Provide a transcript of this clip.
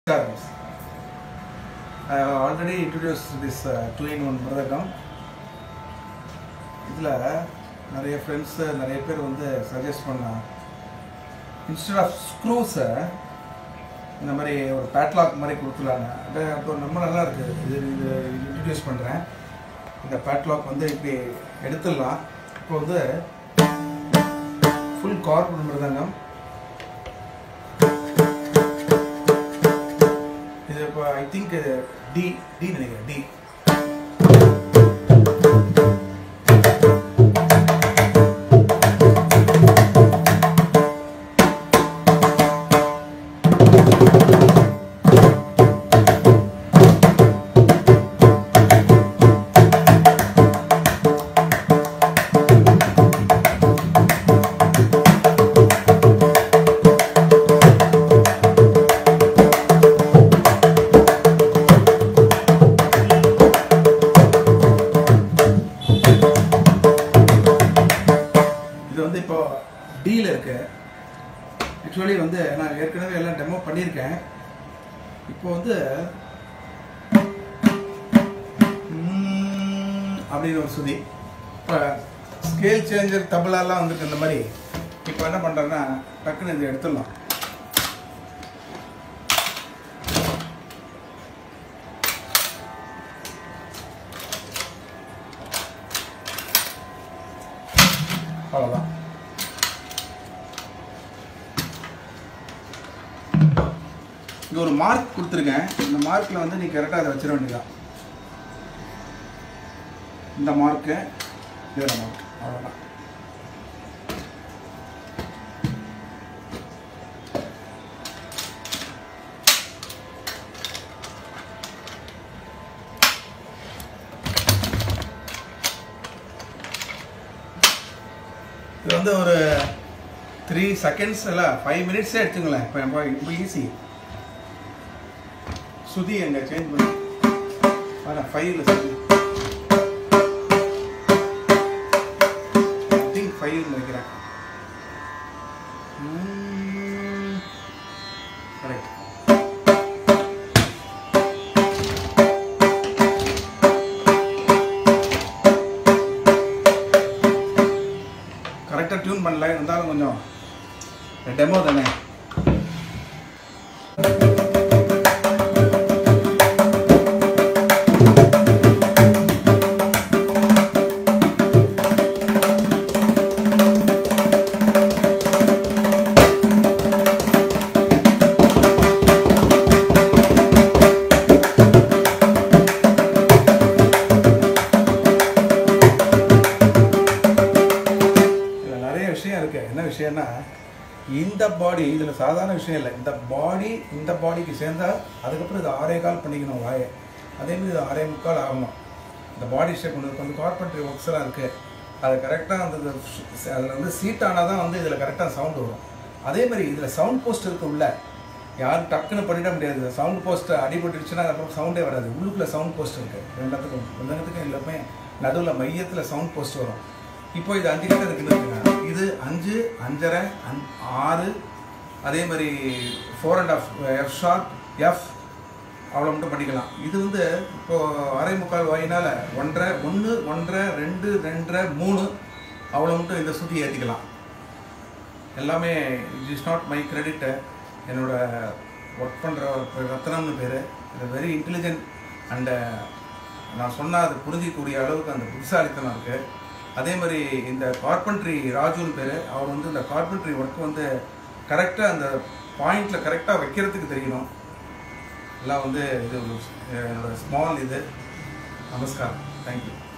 Namaskar. I have already introduced this uh, two-in-one மிருதகம் இதில் நிறைய friends நிறைய பேர் வந்து சஜஸ்ட் பண்ண இன்ஸ்டெட் ஆஃப் ஸ்க்ரூஸை இந்த மாதிரி ஒரு பேட்லாக் மாதிரி கொடுத்துலாங்க அது அப்போ ரொம்ப நல்லா இருக்குது இது இது இன்ட்ரடியூஸ் பண்ணுறேன் இந்த பேட்லாக் வந்து இப்படி எடுத்துடலாம் இப்போ வந்து ஃபுல் கார்பன் மிருதங்கம் இது இப்போ ஐ திங்க் இது டி டி நினைக்கிறேன் டி இது வந்து இப்போ டீல இருக்கு ஆக்சுவலி வந்து நான் ஏற்கனவே எல்லாம் டெமோ பண்ணியிருக்கேன் இப்போ வந்து ம்ம் அப்படின்னு ஒரு சுதி இப்போ ஸ்கேல் சேஞ்சர் தபலாலாம் வந்துருக்கு இந்த மாதிரி இப்போ என்ன பண்ணுறேன்னா டக்குன்னு இதை எடுத்துடலாம் அவ்வளோதான் இங்க ஒரு மார்க் கொடுத்துருக்கேன் இந்த மார்க்கில் வந்து நீ கரெக்டாக அதை வச்சிட வேண்டியதான் இந்த மார்க்கு இதில் மார்க் அவ்வளோதான் இது வந்து ஒரு த்ரீ செகண்ட்ஸ் இல்லை ஃபைவ் மினிட்ஸே எடுத்துங்களேன் இப்போ ரொம்ப ரொம்ப ஈஸி சுதி எங்க சேஞ்ச் பண்ணி ஆனால் ஃபைவ்ல சுதி ஐ திங்க் ஃபைவ் நினைக்கிறேன் கரெக்ட் கரெக்டாக டியூன் பண்ணல இருந்தாலும் கொஞ்சம் டெமோ தானே இதில் நிறைய விஷயம் இருக்கு என்ன விஷயம்னா இந்த பாடி இதில் சாதாரண விஷயம் இல்லை இந்த பாடி இந்த பாடிக்கு சேர்ந்தா அதுக்கப்புறம் இது ஆறே கால் பண்ணிக்கணும் வாயை அதே மாதிரி இது ஆறே முக்கால் ஆகணும் இந்த பாடி ஷேப் ஒன்று கொஞ்சம் கார்பெண்ட்ரி ஒர்க்ஸ் எல்லாம் இருக்கு அது கரெக்டாக அந்த அதில் வந்து சீட் ஆனால் தான் வந்து இதில் கரெக்டாக சவுண்ட் வரும் அதே மாதிரி இதில் சவுண்ட் போஸ்ட் இருக்கு உள்ள யாரும் டக்குன்னு பண்ணிட முடியாது சவுண்ட் போஸ்ட் அடிபட்டுருச்சுன்னா அதுக்கப்புறம் சவுண்டே வராது உள்ளுக்குள்ள சவுண்ட் போஸ்ட் இருக்கு ரெண்டுத்துக்கும் ரெண்டுத்துக்கும் எல்லாமே நடுவில் மையத்தில் சவுண்ட் போஸ்ட் வரும் இப்போ இது அஞ்சு கிட்ட இருக்குன்னு இது அஞ்சு அஞ்சரை அஞ் ஆறு அதே மாதிரி four and half F sharp F அவ்வளோ மட்டும் பண்ணிக்கலாம் இது வந்து இப்போ அரை முக்கால் வாயினால ஒன்றரை ஒன்று ஒன்றரை ரெண்டு ரெண்டரை மூணு அவ்வளோ மட்டும் இந்த சுற்றி ஏற்றிக்கலாம் எல்லாமே it is not my credit என்னோட ஒர்க் பண்ணுற ரத்னம்னு பேர் இது வெரி இன்டெலிஜென்ட் அண்டு நான் சொன்னால் அது புரிஞ்சிக்கக்கூடிய அளவுக்கு அந்த புத்திசாலித்தனம் இருக்குது அதே மாதிரி இந்த கார்பெண்ட்ரி ராஜுன்னு பேர் அவர் வந்து இந்த கார்பெண்ட்ரி ஒர்க் வந்து கரெக்டாக அந்த பாயிண்டில் கரெக்டாக வைக்கிறதுக்கு தெரியணும் எல்லாம் வந்து இது ஒரு, அஹ், என்னோட ஸ்மால் இது நமஸ்காரம் தேங்க்யூ